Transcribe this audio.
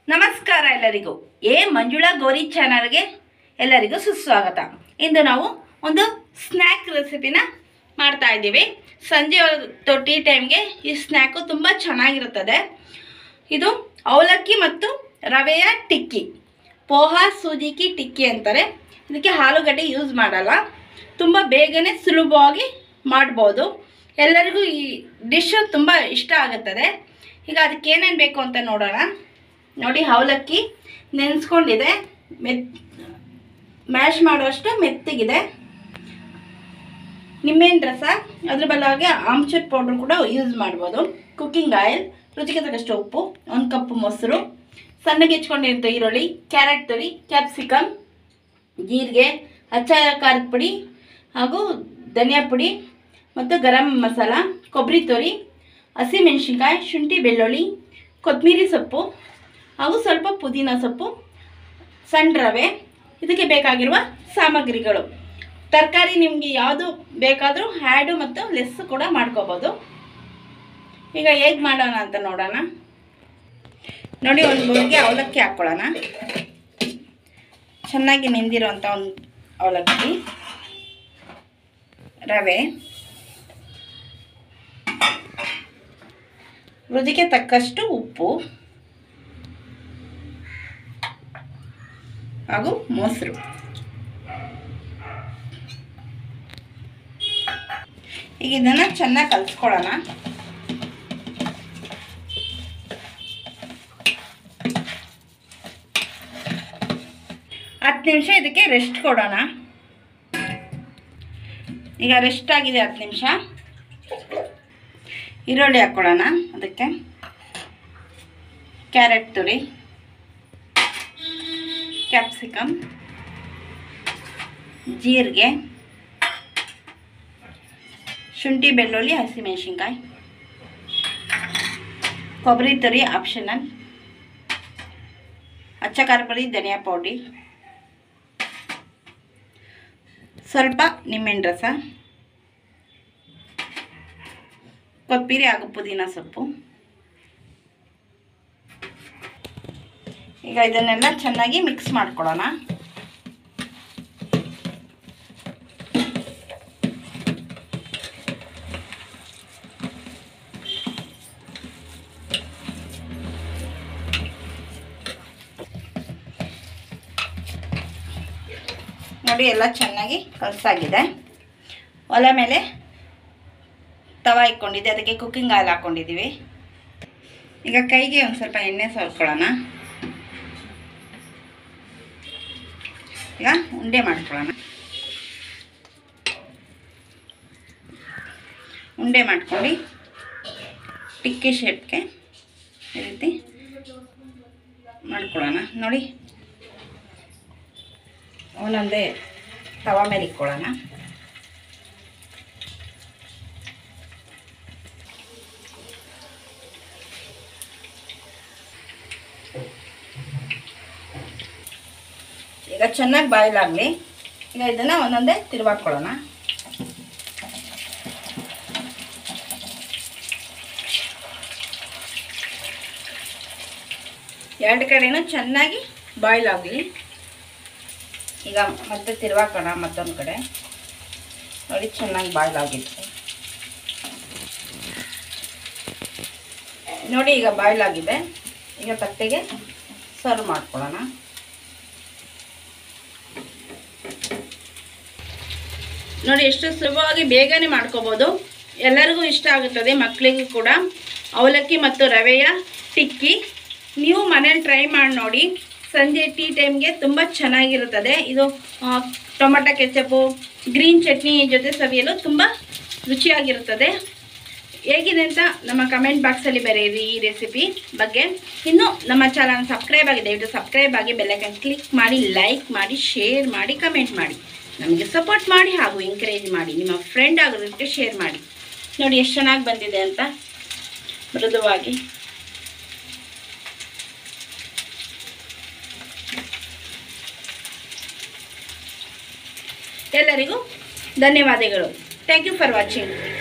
ನಮಸ್ಕಾರ ಎಲ್ಲರಿಗೂ ಎ ಮಂಜುಳಾ ಗೌರಿ ಚಾನಲ್ಗೆ ಎಲ್ಲರಿಗೂ ಸುಸ್ವಾಗತ ಇಂದು ನಾವು ಒಂದು ಸ್ನ್ಯಾಕ್ ರೆಸಿಪಿನ ಮಾಡ್ತಾ ಇದ್ದೀವಿ ಸಂಜೆ ಹೊತ್ತು ಟೀ ಟೈಮ್ಗೆ ಈ ಸ್ನ್ಯಾಕು ತುಂಬ ಚೆನ್ನಾಗಿರುತ್ತದೆ ಇದು ಅವಲಕ್ಕಿ ಮತ್ತು ರವೆಯ ಟಿಕ್ಕಿ ಪೋಹಾ ಸೂಜಿಕಿ ಟಿಕ್ಕಿ ಅಂತಾರೆ ಇದಕ್ಕೆ ಆಲೂಗಡ್ಡೆ ಯೂಸ್ ಮಾಡಲ್ಲ ತುಂಬ ಬೇಗನೆ ಸುಲಭವಾಗಿ ಮಾಡ್ಬೋದು ಎಲ್ಲರಿಗೂ ಈ ಡಿಶ್ಶು ತುಂಬ ಇಷ್ಟ ಆಗುತ್ತದೆ ಈಗ ಅದಕ್ಕೆ ಏನೇನು ಬೇಕು ಅಂತ ನೋಡೋಣ ನೋಡಿ ಅವಲಕ್ಕಿ ನೆನೆಸ್ಕೊಂಡಿದೆ ಮೆತ್ ಮ್ಯಾಶ್ ಮಾಡುವಷ್ಟು ಮೆತ್ತಗಿದೆ ನಿಂಬೆಹಣ್ಣು ರಸ ಅದ್ರ ಬದಲಾಗಿ ಆಮ್ಚೂರ್ ಪೌಡ್ರ್ ಕೂಡ ಯೂಸ್ ಮಾಡ್ಬೋದು ಕುಕ್ಕಿಂಗ್ ಆಯಿಲ್ ರುಚಿಗೆ ತಕ್ಕಷ್ಟು ಉಪ್ಪು ಒಂದು ಕಪ್ ಮೊಸರು ಸಣ್ಣಗೆ ಹೆಚ್ಕೊಂಡಿರೋ ಈರುಳ್ಳಿ ಕ್ಯಾರೆಟ್ ತುರಿ ಕ್ಯಾಪ್ಸಿಕಮ್ ಜೀರಿಗೆ ಅಚ್ಚ ಖಾರದ ಪುಡಿ ಹಾಗೂ ಧನಿಯಾ ಪುಡಿ ಮತ್ತು ಗರಂ ಮಸಾಲ ಕೊಬ್ಬರಿ ತುರಿ ಹಸಿಮೆಣಸಿನ್ಕಾಯಿ ಶುಂಠಿ ಬೆಳ್ಳುಳ್ಳಿ ಕೊತ್ತಂಬರಿ ಸೊಪ್ಪು ಹಾಗೂ ಸ್ವಲ್ಪ ಪುದೀನ ಸೊಪ್ಪು ಸಣ್ಣ ರವೆ ಇದಕ್ಕೆ ಬೇಕಾಗಿರುವ ಸಾಮಗ್ರಿಗಳು ತರಕಾರಿ ನಿಮಗೆ ಯಾವುದು ಬೇಕಾದರೂ ಹ್ಯಾಡು ಮತ್ತು ಲೆಸ್ ಕೂಡ ಮಾಡ್ಕೋಬೋದು ಈಗ ಹೇಗೆ ಮಾಡೋಣ ಅಂತ ನೋಡೋಣ ನೋಡಿ ಒಂದು ಬೌಲ್ಗೆ ಅವಲಕ್ಕಿ ಹಾಕ್ಕೊಳ್ಳೋಣ ಚೆನ್ನಾಗಿ ನೆಂದಿರೋಂಥ ಒಂದು ಅವಲಕ್ಕಿ ರವೆ ರುಚಿಗೆ ತಕ್ಕಷ್ಟು ಉಪ್ಪು ಹಾಗೂ ಮೊಸರು ಈಗ ಇದನ್ನು ಚೆನ್ನಾಗಿ ಕಲಿಸ್ಕೊಳ್ಳೋಣ ಹತ್ತು ನಿಮಿಷ ಇದಕ್ಕೆ ರೆಸ್ಟ್ ಕೊಡೋಣ ಈಗ ರೆಸ್ಟ್ ಆಗಿದೆ ಹತ್ತು ನಿಮಿಷ ಈರುಳ್ಳಿ ಹಾಕ್ಕೊಳ್ಳೋಣ ಅದಕ್ಕೆ ಕ್ಯಾರೆಟ್ ತುರಿ ಕ್ಯಾಪ್ಸಿಕಮ್ ಜೀರಿಗೆ ಶುಂಠಿ ಬೆಳ್ಳುಳ್ಳಿ ಹಸಿಮೆಣಸಿನ್ಕಾಯಿ ಕೊಬ್ಬರಿ ತುರಿ ಆಪ್ಷನಲ್ ಅಚ್ಚ ಖಾರ ಪುಡಿ ಧನಿಯಾ ಪೌಡಿ ಸ್ವಲ್ಪ ನಿಂಬೆಹಣ್ಣು ರಸ ಕೊತ್ತಂಬರಿ ಹಾಗೂ ಪುದೀನ ಸೊಪ್ಪು ಈಗ ಇದನ್ನೆಲ್ಲ ಚೆನ್ನಾಗಿ ಮಿಕ್ಸ್ ಮಾಡ್ಕೊಳ್ಳೋಣ ನೋಡಿ ಎಲ್ಲ ಚೆನ್ನಾಗಿ ಕಲಸಾಗಿದೆ ಒಲೆ ಮೇಲೆ ತವ ಇಟ್ಕೊಂಡಿದ್ದೆ ಅದಕ್ಕೆ ಕುಕ್ಕಿಂಗ್ ಆಯಿಲ್ ಹಾಕ್ಕೊಂಡಿದ್ದೀವಿ ಈಗ ಕೈಗೆ ಒಂದು ಸ್ವಲ್ಪ ಎಣ್ಣೆ ಸವರ್ಕೊಳ್ಳೋಣ ಈಗ ಉಂಡೆ ಮಾಡ್ಕೊಳ್ಳೋಣ ಉಂಡೆ ಮಾಡ್ಕೊಂಡು ಟಿಕ್ಕಿ ಶೇಪ್ಗೆ ಈ ರೀತಿ ಮಾಡ್ಕೊಳ್ಳೋಣ ನೋಡಿ ಒಂದೊಂದೇ ತವ ಮೇಲೆ ಇಟ್ಕೊಳ್ಳೋಣ ಈಗ ಚೆನ್ನಾಗಿ ಬಾಯ್ಲ್ ಆಗಲಿ ಈಗ ಇದನ್ನು ಒಂದೊಂದೇ ತಿರುವಾಕೊಳ್ಳೋಣ ಎರಡು ಕಡೆನೂ ಚೆನ್ನಾಗಿ ಬಾಯ್ಲ್ ಆಗಲಿ ಈಗ ಮತ್ತೆ ತಿರುವಾಕೋಣ ಮತ್ತೊಂದು ಕಡೆ ನೋಡಿ ಚೆನ್ನಾಗಿ ಬಾಯ್ಲ್ ಆಗಿತ್ತು ನೋಡಿ ಈಗ ಬಾಯ್ಲ್ ಆಗಿದೆ ಈಗ ತಟ್ಟೆಗೆ ಸರ್ವ್ ಮಾಡ್ಕೊಳ್ಳೋಣ ನೋಡಿ ಎಷ್ಟು ಸುಲಭವಾಗಿ ಬೇಗನೆ ಮಾಡ್ಕೋಬೋದು ಎಲ್ಲರಿಗೂ ಇಷ್ಟ ಆಗುತ್ತದೆ ಮಕ್ಕಳಿಗೂ ಕೂಡ ಅವಲಕ್ಕಿ ಮತ್ತು ರವೆಯ ಟಿಕ್ಕಿ ನೀವು ಮನೇಲಿ ಟ್ರೈ ಮಾಡಿ ನೋಡಿ ಸಂಜೆ ಟೀ ಟೈಮ್ಗೆ ತುಂಬ ಚೆನ್ನಾಗಿರುತ್ತದೆ ಇದು ಆ, ಟೊಮಟೊ ಕೆಚಪು ಗ್ರೀನ್ ಚಟ್ನಿ ಜೊತೆ ಸವಿಯಲು ತುಂಬ ರುಚಿಯಾಗಿರುತ್ತದೆ ಹೇಗಿದೆ ಅಂತ ನಮ್ಮ ಕಮೆಂಟ್ ಬಾಕ್ಸಲ್ಲಿ ಬರೆಯಿರಿ ಈ ರೆಸಿಪಿ ಬಗ್ಗೆ ಇನ್ನು ನಮ್ಮ ಚಾನಲ್ ಸಬ್ಸ್ಕ್ರೈಬ್ ಆಗಿದೆ ದಯವಿಟ್ಟು ಸಬ್ಸ್ಕ್ರೈಬ್ ಆಗಿ ಬೆಲ್ಲೈಕನ್ ಕ್ಲಿಕ್ ಮಾಡಿ ಲೈಕ್ ಮಾಡಿ ಶೇರ್ ಮಾಡಿ ಕಮೆಂಟ್ ಮಾಡಿ ನಮಗೆ ಸಪೋರ್ಟ್ ಮಾಡಿ ಹಾಗೂ ಎಂಕರೇಜ್ ಮಾಡಿ ನಿಮ್ಮ ಫ್ರೆಂಡ್ ಆಗೋದಕ್ಕೆ ಶೇರ್ ಮಾಡಿ ನೋಡಿ ಎಷ್ಟು ಚೆನ್ನಾಗಿ ಬಂದಿದೆ ಅಂತ ಮೃದುವಾಗಿ ಎಲ್ಲರಿಗೂ ಧನ್ಯವಾದಗಳು ಥ್ಯಾಂಕ್ ಯು ಫಾರ್ ವಾಚಿಂಗ್